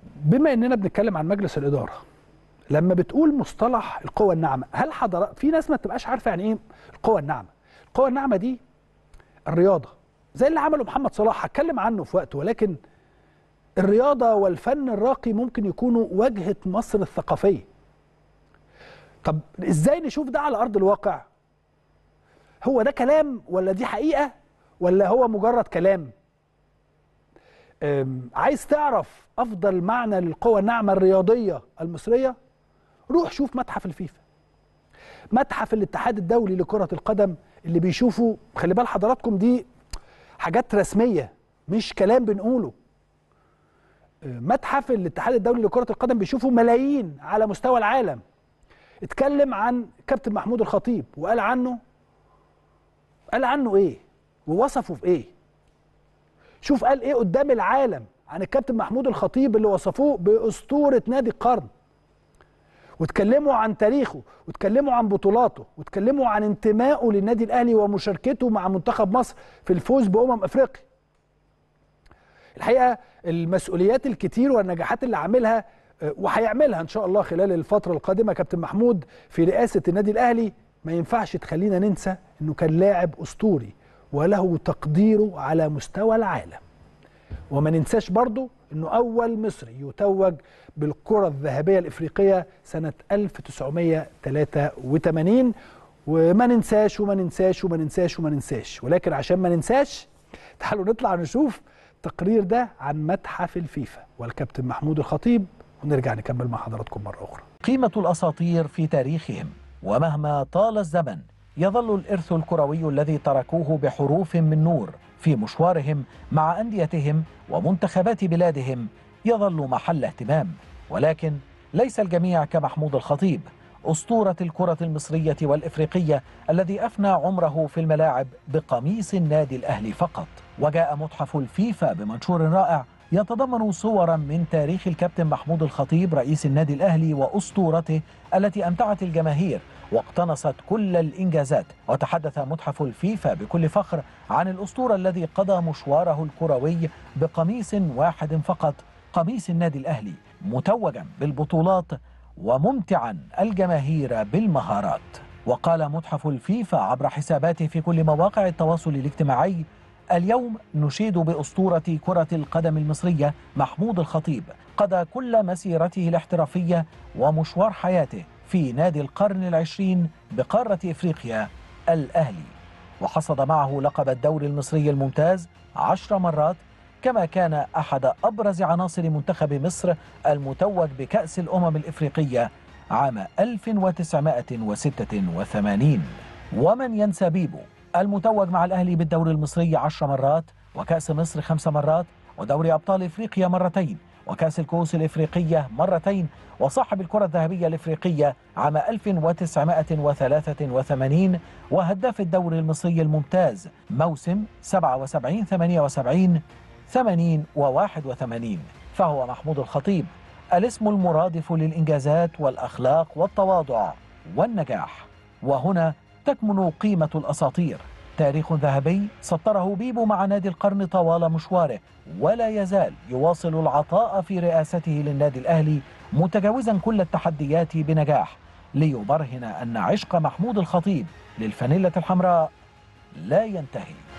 بما اننا بنتكلم عن مجلس الاداره لما بتقول مصطلح القوة الناعمة هل حضرتك في ناس ما تبقاش عارفة يعني ايه القوة الناعمة القوة الناعمة دي الرياضة زي اللي عمله محمد صلاح هتكلم عنه في وقته ولكن الرياضة والفن الراقي ممكن يكونوا واجهة مصر الثقافية طب ازاي نشوف ده على أرض الواقع هو ده كلام ولا دي حقيقة ولا هو مجرد كلام أم، عايز تعرف أفضل معنى للقوة الناعمة الرياضية المصرية روح شوف متحف الفيفا متحف الاتحاد الدولي لكرة القدم اللي بيشوفوا خلي بال حضراتكم دي حاجات رسمية مش كلام بنقوله متحف الاتحاد الدولي لكرة القدم بيشوفوا ملايين على مستوى العالم اتكلم عن كابتن محمود الخطيب وقال عنه قال عنه ايه ووصفه في ايه شوف قال ايه قدام العالم عن الكابتن محمود الخطيب اللي وصفوه بأسطورة نادي القرن واتكلموا عن تاريخه واتكلموا عن بطولاته واتكلموا عن انتمائه للنادي الاهلي ومشاركته مع منتخب مصر في الفوز بامم افريقيا الحقيقه المسؤوليات الكتير والنجاحات اللي عاملها آه، وهيعملها ان شاء الله خلال الفتره القادمه كابتن محمود في رئاسه النادي الاهلي ما ينفعش تخلينا ننسى انه كان لاعب اسطوري وله تقديره على مستوى العالم وما ننساش برضو انه اول مصري يتوج بالكره الذهبيه الافريقيه سنه 1983 وما ننساش وما ننساش وما ننساش وما ننساش ولكن عشان ما ننساش تعالوا نطلع نشوف التقرير ده عن متحف الفيفا والكابتن محمود الخطيب ونرجع نكمل مع حضراتكم مره اخرى قيمة الأساطير في تاريخهم ومهما طال الزمن يظل الإرث الكروي الذي تركوه بحروف من نور في مشوارهم مع أنديتهم ومنتخبات بلادهم يظل محل اهتمام ولكن ليس الجميع كمحمود الخطيب أسطورة الكرة المصرية والإفريقية الذي أفنى عمره في الملاعب بقميص النادي الأهلي فقط وجاء متحف الفيفا بمنشور رائع يتضمن صورا من تاريخ الكابتن محمود الخطيب رئيس النادي الأهلي وأسطورته التي أمتعت الجماهير واقتنصت كل الإنجازات وتحدث متحف الفيفا بكل فخر عن الأسطورة الذي قضى مشواره الكروي بقميص واحد فقط قميص النادي الأهلي متوجا بالبطولات وممتعا الجماهير بالمهارات وقال متحف الفيفا عبر حساباته في كل مواقع التواصل الاجتماعي اليوم نشيد بأسطورة كرة القدم المصرية محمود الخطيب قضى كل مسيرته الاحترافية ومشوار حياته في نادي القرن العشرين بقارة إفريقيا الأهلي وحصد معه لقب الدوري المصري الممتاز عشر مرات كما كان أحد أبرز عناصر منتخب مصر المتوج بكأس الأمم الإفريقية عام 1986 ومن ينسى بيبو المتوج مع الأهلي بالدوري المصري عشر مرات وكأس مصر خمس مرات ودوري أبطال إفريقيا مرتين وكأس الكؤوس الإفريقية مرتين وصاحب الكرة الذهبية الإفريقية عام 1983 وهداف الدوري المصري الممتاز موسم 77 78 80 و81 فهو محمود الخطيب الاسم المرادف للإنجازات والأخلاق والتواضع والنجاح وهنا تكمن قيمة الأساطير تاريخ ذهبي سطره بيبو مع نادي القرن طوال مشواره ولا يزال يواصل العطاء في رئاسته للنادي الأهلي متجاوزا كل التحديات بنجاح ليبرهن أن عشق محمود الخطيب للفانيلة الحمراء لا ينتهي